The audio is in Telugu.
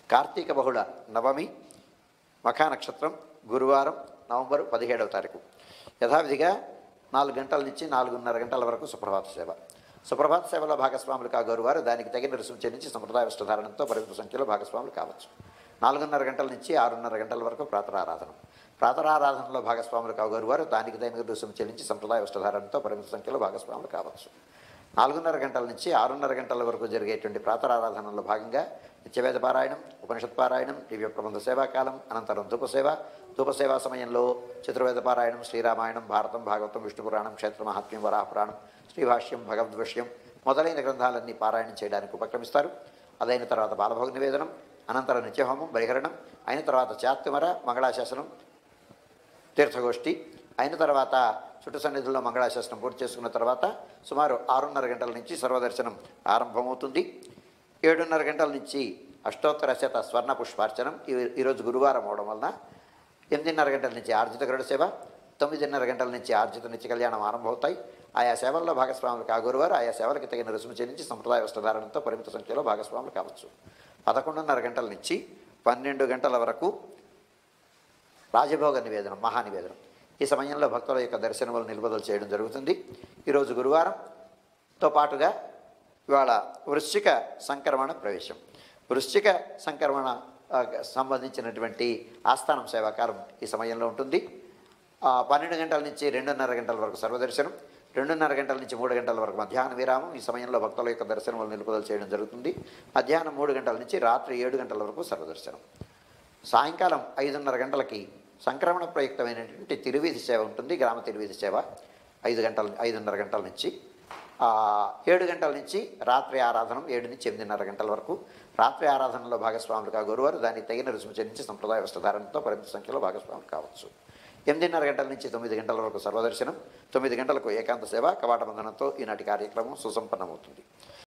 కార్తీక బహుళ నవమి మఖా నక్షత్రం గురువారం నవంబర్ పదిహేడవ తారీఖు యథావిధిగా నాలుగు గంటల నుంచి నాలుగున్నర గంటల వరకు సుప్రభాత సేవ సుప్రభాత సేవలో భాగస్వాములు కాగోరు వారు దానికి తగిన రుసుము చెల్లించి సంప్రదాయ వస్త్రధారణంతో పరిమిత సంఖ్యలో భాగస్వాములు కావచ్చు నాలుగున్నర గంటల నుంచి ఆరున్నర గంటల వరకు ప్రాతరారాధన ప్రాతరారాధనలో భాగస్వాములు కాగోరు వారు దానికి తగిన రుసుము చెల్లించి సంప్రదాయ వస్త్రధారణంతో పరిమిత సంఖ్యలో భాగస్వాములు కావచ్చు నాలుగున్నర గంటల నుంచి ఆరున్నర గంటల వరకు జరిగేటువంటి ప్రాతరారాధనలో భాగంగా నిత్యవేద పారాయణం ఉపనిషత్ పారాయణం దివ్య ప్రబంధ సేవాకాలం అనంతరం ధూపసేవ ధూపసేవా సమయంలో చతుర్వేద పారాయణం శ్రీరామాయణం భారతం భాగవతం విష్ణు పురాణం క్షేత్ర మహాత్మ్యం వరాహపురాణం శ్రీభాష్యం భగవద్విషయం మొదలైన గ్రంథాలన్నీ పారాయణం చేయడానికి ఉపక్రమిస్తారు అదైన తర్వాత బాలభోగ నివేదనం అనంతరం నిత్యహోమం బహిరణం అయిన తర్వాత చాత్తుమర మంగళాశాసనం తీర్థగోష్ఠి అయిన తర్వాత చుట్టు సన్నిధుల్లో మంగళాశాసనం పూర్తి చేసుకున్న తర్వాత సుమారు ఆరున్నర గంటల నుంచి సర్వదర్శనం ఆరంభమవుతుంది ఏడున్నర గంటల నుంచి అష్టోత్తర శత స్వర్ణ పుష్పార్చనం ఈ- ఈరోజు గురువారం అవడం వలన ఎనిమిదిన్నర గంటల నుంచి ఆర్జిత గరుడ సేవ తొమ్మిదిన్నర గంటల నుంచి ఆర్జిత నిత్య కళ్యాణం ఆరంభమవుతాయి ఆయా సేవల్లో భాగస్వాములు కాగోరువారు ఆయా సేవలకు తగిన రుసుము చెల్లించి సంప్రదాయ వస్త్రధారణతో పరిమిత సంఖ్యలో భాగస్వాములు కావచ్చు పదకొండున్నర గంటల నుంచి పన్నెండు గంటల వరకు రాజభోగ నివేదనం మహానివేదనం ఈ సమయంలో భక్తుల యొక్క దర్శనములు నిలుపుదల చేయడం జరుగుతుంది ఈరోజు గురువారంతో పాటుగా ఇవాళ వృశ్చిక సంక్రమణ ప్రవేశం వృశ్చిక సంక్రమణ ఆ, సంబంధించినటువంటి ఆస్థానం సేవాకారం ఈ సమయంలో ఉంటుంది ఆ, పన్నెండు గంటల నుంచి రెండున్నర గంటల వరకు సర్వదర్శనం రెండున్నర గంటల నుంచి మూడు గంటల వరకు మధ్యాహ్న విరామం ఈ సమయంలో భక్తుల యొక్క దర్శనములు నిలుపుదల చేయడం జరుగుతుంది మధ్యాహ్నం మూడు గంటల నుంచి రాత్రి ఏడు గంటల వరకు సర్వదర్శనం సాయంకాలం ఐదున్నర గంటలకి సంక్రమణ ప్రయుక్తమైనటువంటి తిరువీధి సేవ ఉంటుంది గ్రామ తిరువీధి సేవ ఐదు గంటల ఐదున్నర గంటల నుంచి ఆ, ఏడు గంటల నుంచి రాత్రి ఆరాధన ఏడు నుంచి ఎనిమిదిన్నర గంటల వరకు రాత్రి ఆరాధనలో భాగస్వాములుగా గురువారు దానికి తగిన రుసుము చెల్లించి సంప్రదాయ వస్త్రధారణతో పరిమిత సంఖ్యలో భాగస్వాములు కావచ్చు ఎనిమిదిన్నర గంటల నుంచి తొమ్మిది గంటల వరకు సర్వదర్శనం తొమ్మిది గంటలకు ఏకాంత సేవ కవాట బంధనంతో ఈనాటి కార్యక్రమం సుసంపన్నమవుతుంది